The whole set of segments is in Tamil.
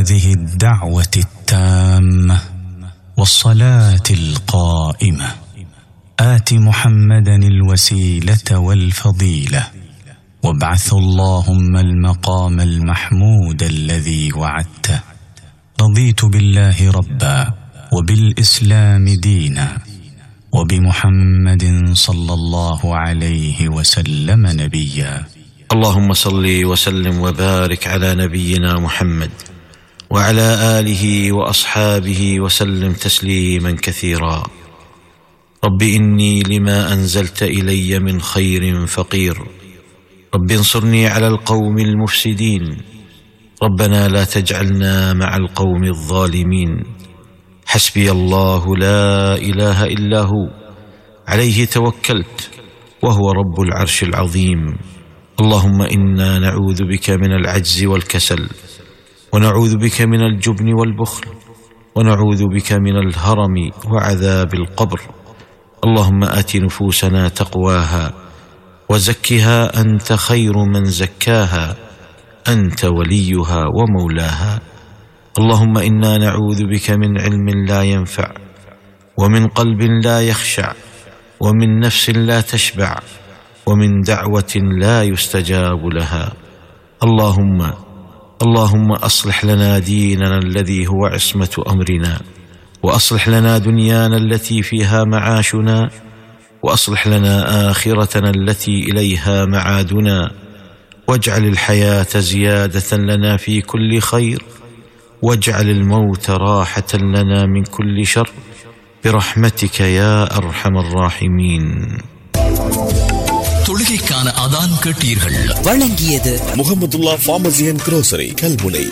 هذه الدعوه التامه والصلاه القائمه ات محمدا الوسيله والفضيله وابعث اللهم المقام المحمود الذي وعدته رضيت بالله ربا وبالاسلام دينا وبمحمد صلى الله عليه وسلم نبيا اللهم صل وسلم وبارك على نبينا محمد وعلى اله واصحابه وسلم تسليما كثيرا رب اني لما انزلت الي من خير فقير رب انصرني على القوم المفسدين ربنا لا تجعلنا مع القوم الظالمين حسبي الله لا اله الا هو عليه توكلت وهو رب العرش العظيم اللهم انا نعوذ بك من العجز والكسل ونعوذ بك من الجبن والبخل ونعوذ بك من الهرم وعذاب القبر اللهم ات نفوسنا تقواها وزكها انت خير من زكاها انت وليها ومولاها اللهم انا نعوذ بك من علم لا ينفع ومن قلب لا يخشع ومن نفس لا تشبع ومن دعوه لا يستجاب لها اللهم اللهم اصلح لنا ديننا الذي هو عصمه امرنا واصلح لنا دنيانا التي فيها معاشنا واصلح لنا اخرتنا التي اليها معادنا واجعل الحياه زياده لنا في كل خير واجعل الموت راحه لنا من كل شر برحمتك يا ارحم الراحمين தொழுகைக்கான அதான் கேட்டீர்கள் வழங்கியது Muhammadullah pharmacy and grocery Kalmunai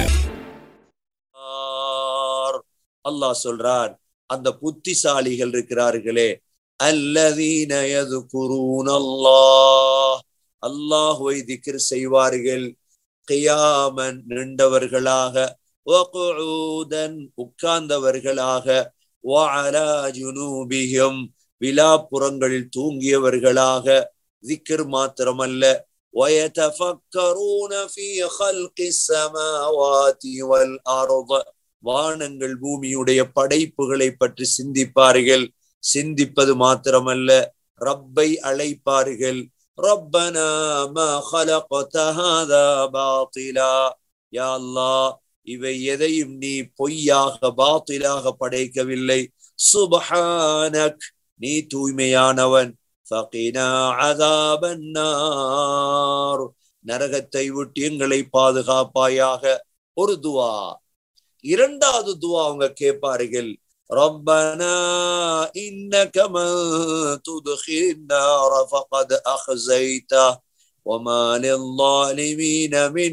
Allah சொல்றார் அந்த புத்திசாலிகள் இருக்கிறார்களே அல்லதீன யதுகுரூன அல்லாஹ் அல்லாஹுவை திக்ர் செய்வார்கள் கியாமன் நின்றவர்களாக வகுஊதன் உட்கார்ந்தவர்களாக வஅலா ஜுனூபிஹிம் விலாப்புறங்களில் தூங்கியவர்களாக திக்ர் மாத்திரமல்ல ويتفكرون في خلق السماوات والأرض வானங்கள் பூமியுடைய படைப்புகளை பற்றி சிந்திப்பார்கள் சிந்திப்பது மாத்திரமல்ல ரப்பை அழைப்பார்கள் ரப்பனா மா خلقت هذا باطلا யா அல்லாஹ் இவை எதையும் நீ பொய்யாக பாத்திலாக படைக்கவில்லை சுபஹானக் நீ தூய்மையானவன் ஃபகினா அதாபன் நார் நரகத்தை விட்டு எங்களை பாதுகாப்பாயாக ஒரு துவா இரண்டாவது துவா அவங்க கேட்பார்கள் ربنا إنك من تدخل النار فقد أخزيته وما للظالمين من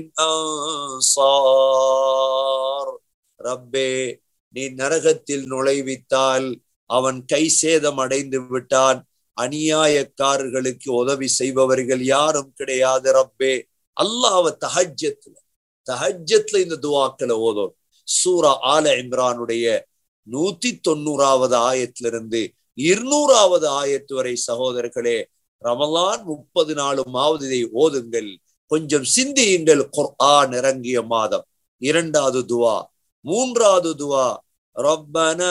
أنصار ربي நீ நரகத்தில் நுழைவித்தால் அவன் கை சேதம் அடைந்து விட்டான் அநியாயக்காரர்களுக்கு உதவி செய்பவர்கள் யாரும் கிடையாது ரப்பே அல்லாஹ் தஹஜத்துல தஹஜத்துல இந்த துவாக்களை ஓதும் சூரா ஆல இம்ரானுடைய நூத்தி தொண்ணூறாவது ஆயத்திலிருந்து இருநூறாவது ஆயத்து வரை சகோதரர்களே ரமலான் முப்பது நாளுமாவது இதை ஓதுங்கள் கொஞ்சம் சிந்தியுங்கள் குர்ஆன் இறங்கிய மாதம் இரண்டாவது துவா மூன்றாவது துவா ربنا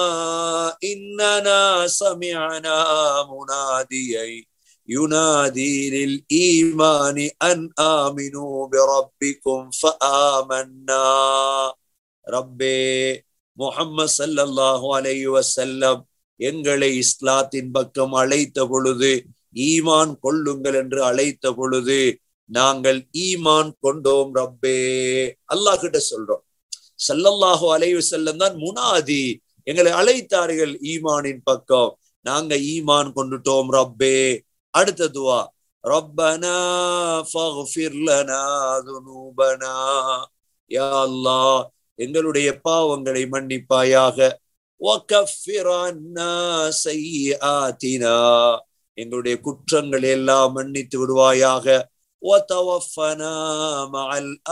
إننا سمعنا مناديا ينادي للإيمان أن آمنوا بربكم فآمنا ربي முகம்மது சல்லல்லாஹு அலைஹி வஸல்லம் எங்களை இஸ்லாத்தின் பக்கம் அழைத்த பொழுது ஈமான் கொள்ளுங்கள் என்று அழைத்த பொழுது நாங்கள் ஈமான் கொண்டோம் ரப்பே அல்லாஹ் கிட்ட சொல்றோம் சல்லல்லாஹு அலைஹி செல்லம் தான் முனாதி எங்களை அழைத்தார்கள் ஈமானின் பக்கம் நாங்க ஈமான் கொண்டுட்டோம் ரப்பே அடுத்த துவா ரப்பனா ஃபக்ஃபிர் லனா துனூபனா யா அல்லாஹ் எங்களுடைய பாவங்களை மன்னிப்பாயாக வகஃபிர் அன்னா சய்யிஆத்தினா எங்களுடைய குற்றங்கள் எல்லாம் மன்னித்து விடுவாயாக وتوفنا مع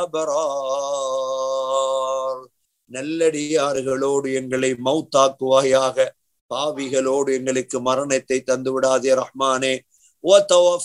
الأبرار நல்லடியார்களோடு எங்களை மௌத்தாக்குவாயாக பாவிகளோடு எங்களுக்கு மரணத்தை தந்து விடாதே ரஹ்மானே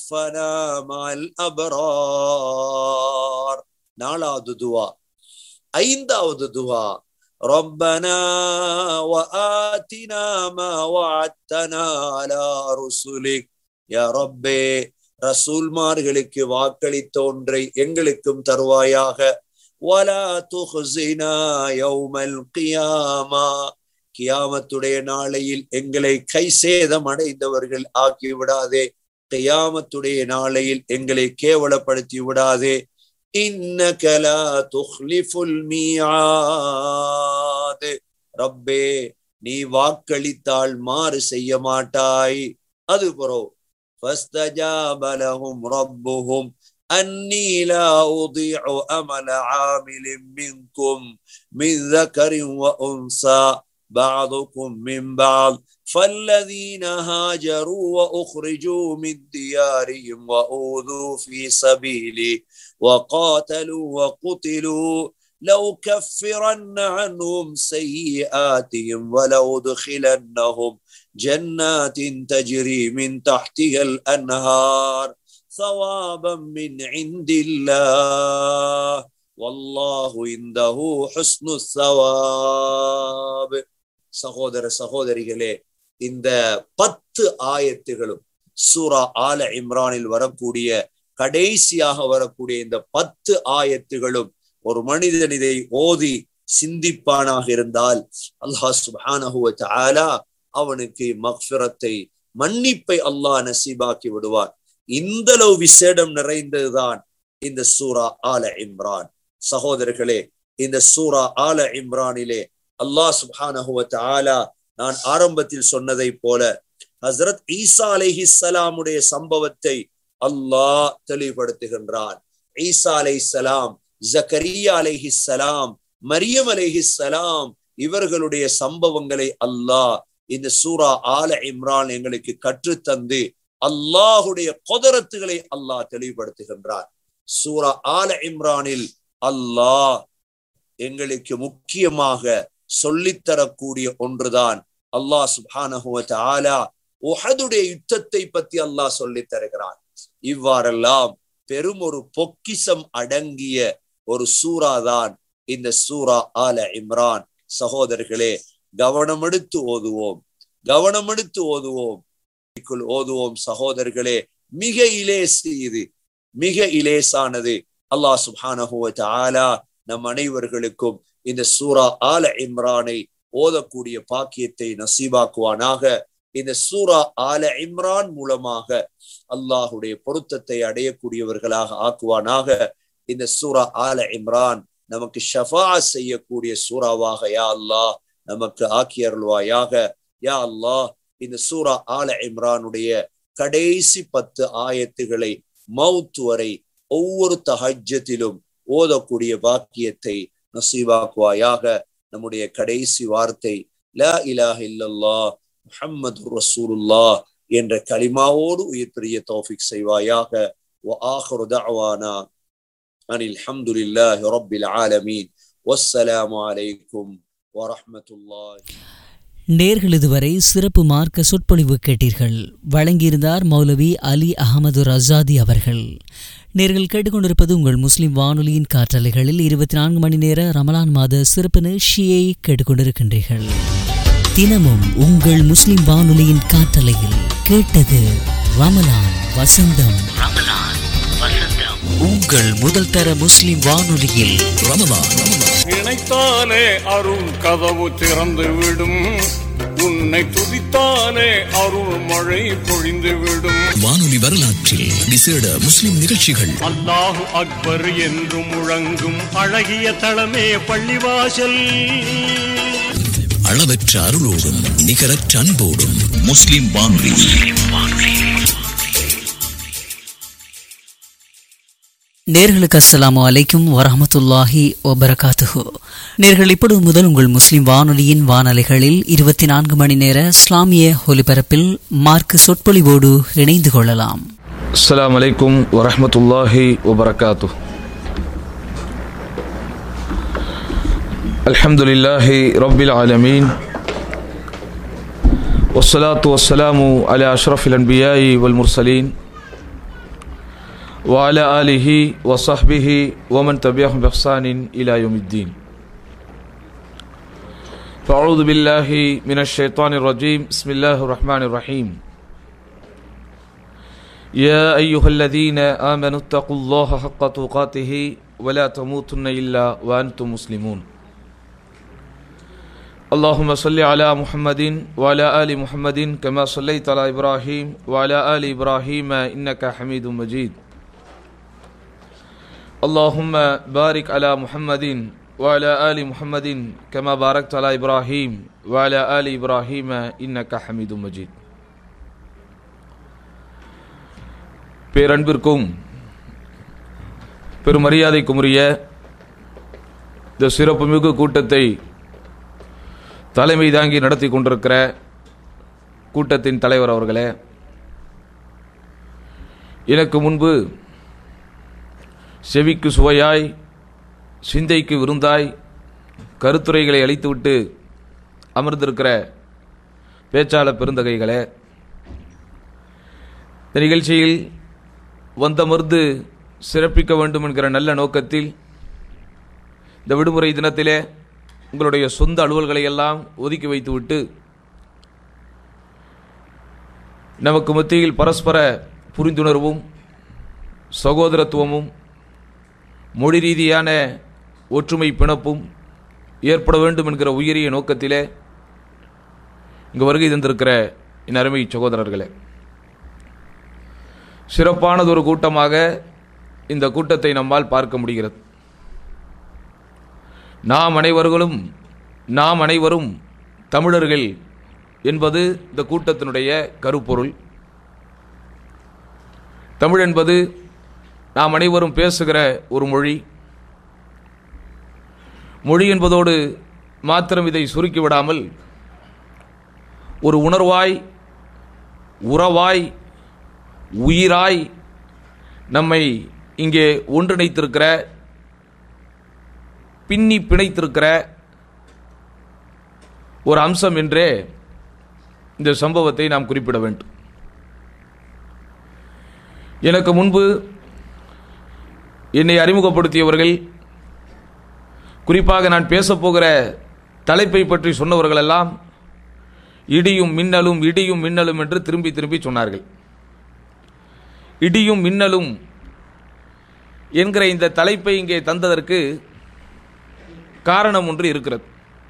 وتوفنا مع الأبرار நாலாவது துவா ஐந்தாவது துவா ربنا وآتنا ما وعدتنا على رسلك يا ربي ரசூல்மார்களுக்கு வாக்களித்த ஒன்றை எங்களுக்கும் தருவாயாக வலா துஹ்ஸினா யௌமல் கியாமா கியாமத்துடைய நாளையில் எங்களை கை சேதம் அடைந்தவர்கள் ஆக்கி விடாதே கியாமத்துடைய நாளையில் எங்களை கேவலப்படுத்தி விடாதே இன்னக லா துஹ்லிஃபுல் மீஆத் ரப்பே நீ வாக்களித்தால் மாறு செய்ய மாட்டாய் அது புறோ فاستجاب لهم ربهم أني لا أضيع أمل عامل منكم من ذكر وأنثى بعضكم من بعض فالذين هاجروا وأخرجوا من ديارهم وأوذوا في سبيلي وقاتلوا وقتلوا لو كفرن عنهم سيئاتهم ولأدخلنهم جنات تجري من تحتها الأنهار ثوابا من عند الله والله عنده حسن الثواب சகோதர சகோதரிகளே இந்த பத்து ஆயத்துகளும் சூரா ஆல இம்ரானில் வரக்கூடிய கடைசியாக வரக்கூடிய இந்த பத்து ஆயத்துகளும் ஒரு மனிதன் இதை ஓதி சிந்திப்பானாக இருந்தால் அல்லாஹ் சுபானஹுவ தஆலா அவனுக்கு மக்ஃபிரத்தை மன்னிப்பை அல்லாஹ் நசீபாக்கி விடுவார் இந்த அளவு விசேடம் நிறைந்ததுதான் இந்த சூரா ஆல இம்ரான் சகோதரர்களே இந்த சூரா ஆல இம்ரானிலே அல்லாஹ் சுப்ஹானஹு தஆலா நான் ஆரம்பத்தில் சொன்னதை போல ஹசரத் ஈசா அலைஹி சலாமுடைய சம்பவத்தை அல்லாஹ் தெளிவுபடுத்துகின்றான் ஈசா அலை சலாம் ஜக்கரியா அலைஹி சலாம் மரியம் அலைஹி சலாம் இவர்களுடைய சம்பவங்களை அல்லாஹ் இந்த சூரா ஆல இம்ரான் எங்களுக்கு கற்றுத்தந்து அல்லாஹுடைய கொதரத்துகளை அல்லாஹ் தெளிவுபடுத்துகின்றார் சூரா ஆல இம்ரானில் அல்லாஹ் எங்களுக்கு முக்கியமாக சொல்லித்தரக்கூடிய ஒன்றுதான் அல்லாஹ் சுபானஹுவ ஆலா உஹதுடைய யுத்தத்தை பத்தி அல்லாஹ் சொல்லித் தருகிறான் இவ்வாறெல்லாம் பெரும் ஒரு பொக்கிசம் அடங்கிய ஒரு சூறா தான் இந்த சூரா ஆல இம்ரான் சகோதரர்களே கவனம் எடுத்து ஓதுவோம் கவனம் எடுத்து ஓதுவோம் ஓதுவோம் சகோதரர்களே மிக இலேசு இது மிக இலேசானது அல்லாஹ் சுபானஹுவ ஆலா நம் அனைவர்களுக்கும் இந்த சூரா ஆல இம்ரானை ஓதக்கூடிய பாக்கியத்தை நசீபாக்குவானாக இந்த சூரா ஆல இம்ரான் மூலமாக அல்லாஹுடைய பொருத்தத்தை அடையக்கூடியவர்களாக ஆக்குவானாக இந்த சூரா ஆல இம்ரான் நமக்கு ஷஃபா செய்யக்கூடிய சூறாவாக யா அல்லாஹ் நமக்கு ஆக்கி அருள்வாயாக யா அல்லாஹ் இந்த சூரா ஆல இம்ரானுடைய கடைசி பத்து ஆயத்துகளை மவுத் வரை ஒவ்வொரு தஹஜத்திலும் ஓதக்கூடிய பாக்கியத்தை நசீபாக்குவாயாக நம்முடைய கடைசி வார்த்தை லா இலாஹ இல்லல்லா முஹம்மது ரசூலுல்லா என்ற கலிமாவோடு உயிர் பெரிய தௌஃபிக் செய்வாயாக وآخر دعوانا أن الحمد لله رب العالمين والسلام عليكم ورحمة الله நேர்கள் இதுவரை சிறப்பு மார்க்க சொற்பொழிவு கேட்டீர்கள் வழங்கியிருந்தார் மௌலவி அலி அகமது ரசாதி அவர்கள் நேர்கள் கேட்டுக்கொண்டிருப்பது உங்கள் முஸ்லிம் வானொலியின் காற்றலைகளில் இருபத்தி நான்கு மணி நேர ரமலான் மாத சிறப்பு நிகழ்ச்சியை கேட்டுக்கொண்டிருக்கின்றீர்கள் தினமும் உங்கள் முஸ்லிம் வானொலியின் காற்றலையில் கேட்டது ரமலான் வசந்தம் உங்கள் முதல் தர முஸ்லிம் வானொலியில் ரமதான் நினைத்தாலே அருள் கதவு திறந்து விடும் உன்னை துதித்தாலே அருள் மழை பொழிந்து விடும் வானொலி வரலாற்றில் விசேட முஸ்லிம் நிகழ்ச்சிகள் அல்லாஹு அக்பர் என்று முழங்கும் அழகிய தளமே பள்ளிவாசல் அளவற்ற அருளோடும் நிகரற்ற அன்போடும் முஸ்லிம் வானொலி நேர்களுக்கு அஸ்ஸலாமு அலைக்கும் வரஹமத்துல்லாஹி வபரகாத்துஹு நேர்கள் இப்பொழுது முதல் உங்கள் முஸ்லிம் வானொலியின் வானலைகளில் இருபத்தி நான்கு மணி நேர இஸ்லாமிய ஒலிபரப்பில் மார்க்கு சொற்பொழிவோடு இணைந்து கொள்ளலாம் السلام عليكم ورحمة الله وبركاته الحمد لله رب العالمين والصلاة والسلام على أشرف الأنبياء والمرسلين وعلى آله وصحبه ومن تبعهم بإحسان إلى يوم الدين فأعوذ بالله من الشيطان الرجيم بسم الله الرحمن الرحيم يا أيها الذين آمنوا اتقوا الله حق تقاته ولا تموتن إلا وأنتم مسلمون اللهم صل على محمد وعلى آل محمد كما صليت على إبراهيم وعلى آل إبراهيم إنك حميد مجيد اللهم بارك على محمد وعلى آل محمد كما باركت على إبراهيم وعلى آل إبراهيم إنك حميد مجيد பேரன்பிற்கும் பெருமரியாதைக்கும் உரிய இந்த சிறப்புமிகு கூட்டத்தை தலைமை தாங்கி நடத்தி கொண்டிருக்கிற கூட்டத்தின் தலைவர் அவர்களே எனக்கு முன்பு செவிக்கு சுவையாய் சிந்தைக்கு விருந்தாய் கருத்துரைகளை அளித்துவிட்டு அமர்ந்திருக்கிற பேச்சாளர் பெருந்தகைகளே இந்த நிகழ்ச்சியில் வந்தமர்ந்து சிறப்பிக்க வேண்டும் என்கிற நல்ல நோக்கத்தில் இந்த விடுமுறை தினத்திலே உங்களுடைய சொந்த அலுவல்களை எல்லாம் ஒதுக்கி வைத்துவிட்டு நமக்கு மத்தியில் பரஸ்பர புரிந்துணர்வும் சகோதரத்துவமும் மொழி ரீதியான ஒற்றுமை பிணப்பும் ஏற்பட வேண்டும் என்கிற உயரிய நோக்கத்திலே இங்கு வருகை தந்திருக்கிற என் அருமை சகோதரர்களே சிறப்பானதொரு கூட்டமாக இந்த கூட்டத்தை நம்மால் பார்க்க முடிகிறது நாம் அனைவர்களும் நாம் அனைவரும் தமிழர்கள் என்பது இந்த கூட்டத்தினுடைய கருப்பொருள் தமிழ் என்பது நாம் அனைவரும் பேசுகிற ஒரு மொழி மொழி என்பதோடு மாத்திரம் இதை சுருக்கிவிடாமல் ஒரு உணர்வாய் உறவாய் உயிராய் நம்மை இங்கே ஒன்றிணைத்திருக்கிற பின்னி பிணைத்திருக்கிற ஒரு அம்சம் என்றே இந்த சம்பவத்தை நாம் குறிப்பிட வேண்டும் எனக்கு முன்பு என்னை அறிமுகப்படுத்தியவர்கள் குறிப்பாக நான் பேசப்போகிற தலைப்பை பற்றி சொன்னவர்களெல்லாம் இடியும் மின்னலும் இடியும் மின்னலும் என்று திரும்பி திரும்பி சொன்னார்கள் இடியும் மின்னலும் என்கிற இந்த தலைப்பை இங்கே தந்ததற்கு காரணம் ஒன்று இருக்கிறது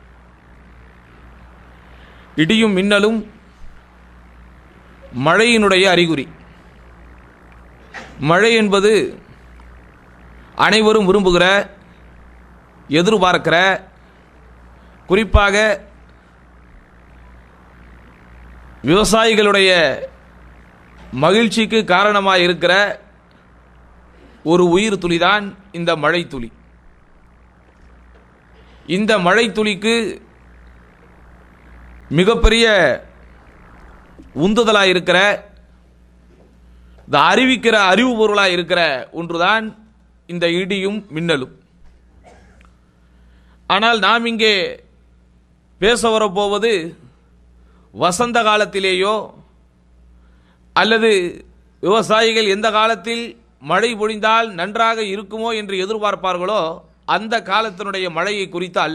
இடியும் மின்னலும் மழையினுடைய அறிகுறி மழை என்பது அனைவரும் விரும்புகிற எதிர்பார்க்கிற குறிப்பாக விவசாயிகளுடைய மகிழ்ச்சிக்கு காரணமாக இருக்கிற ஒரு உயிர் துளிதான் இந்த மழை துளி இந்த மழை துளிக்கு மிகப்பெரிய உந்துதலாக இருக்கிற இந்த அறிவிக்கிற அறிவு பொருளாக இருக்கிற ஒன்றுதான் இந்த இடியும் மின்னலும் ஆனால் நாம் இங்கே பேச வரப்போவது வசந்த காலத்திலேயோ அல்லது விவசாயிகள் எந்த காலத்தில் மழை பொழிந்தால் நன்றாக இருக்குமோ என்று எதிர்பார்ப்பார்களோ அந்த காலத்தினுடைய மழையை குறித்து அல்ல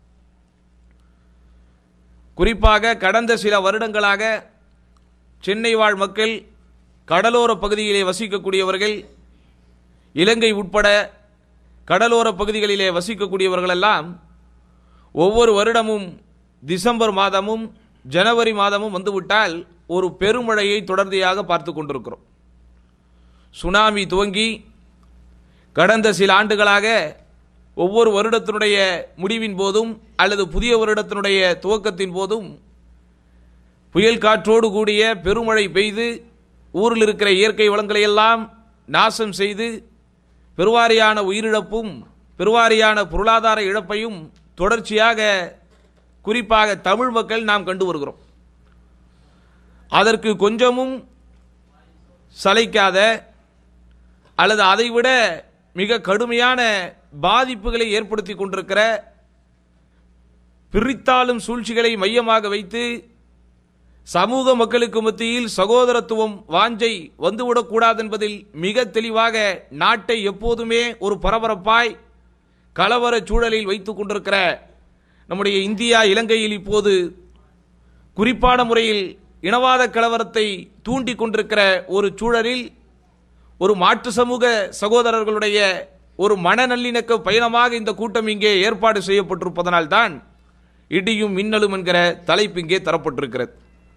குறிப்பாக கடந்த சில வருடங்களாக சென்னை வாழ் மக்கள் கடலோர பகுதியிலே வசிக்கக்கூடியவர்கள் இலங்கை உட்பட கடலோர பகுதிகளிலே வசிக்கக்கூடியவர்களெல்லாம் ஒவ்வொரு வருடமும் டிசம்பர் மாதமும் ஜனவரி மாதமும் வந்துவிட்டால் ஒரு பெருமழையை தொடர்ந்தியாக பார்த்து கொண்டிருக்கிறோம் சுனாமி துவங்கி கடந்த சில ஆண்டுகளாக ஒவ்வொரு வருடத்தினுடைய முடிவின் போதும் அல்லது புதிய வருடத்தினுடைய துவக்கத்தின் போதும் புயல் காற்றோடு கூடிய பெருமழை பெய்து ஊரில் இருக்கிற இயற்கை வளங்களை எல்லாம் நாசம் செய்து பெருவாரியான உயிரிழப்பும் பெருவாரியான பொருளாதார இழப்பையும் தொடர்ச்சியாக குறிப்பாக தமிழ் மக்கள் நாம் கண்டு வருகிறோம் அதற்கு கொஞ்சமும் சளைக்காத அல்லது அதைவிட மிக கடுமையான பாதிப்புகளை ஏற்படுத்தி கொண்டிருக்கிற பிரித்தாளும் சூழ்ச்சிகளை மையமாக வைத்து சமூக மக்களுக்கு மத்தியில் சகோதரத்துவம் வாஞ்சை வந்துவிடக்கூடாது என்பதில் மிக தெளிவாக நாட்டை எப்போதுமே ஒரு பரபரப்பாய் கலவர சூழலில் வைத்துக் கொண்டிருக்கிற நம்முடைய இந்தியா இலங்கையில் இப்போது குறிப்பான முறையில் இனவாத கலவரத்தை தூண்டி கொண்டிருக்கிற ஒரு சூழலில் ஒரு மாற்று சமூக சகோதரர்களுடைய ஒரு மன நல்லிணக்க பயணமாக இந்த கூட்டம் இங்கே ஏற்பாடு செய்யப்பட்டிருப்பதனால்தான் இடியும் மின்னலும் என்கிற தலைப்பு இங்கே தரப்பட்டிருக்கிறது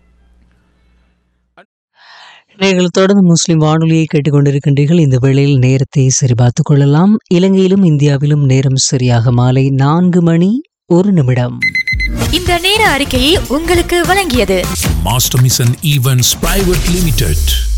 நீங்கள் தொடர்ந்து முஸ்லிம் வானொலியை கேட்டுக்கொண்டிருக்கின்றீர்கள் இந்த வேளையில் நேரத்தை சரிபார்த்துக் கொள்ளலாம் இலங்கையிலும் இந்தியாவிலும் நேரம் சரியாக மாலை நான்கு மணி ஒரு நிமிடம் இந்த நேர அறிக்கையை உங்களுக்கு வழங்கியது Master Mission Events Private Limited.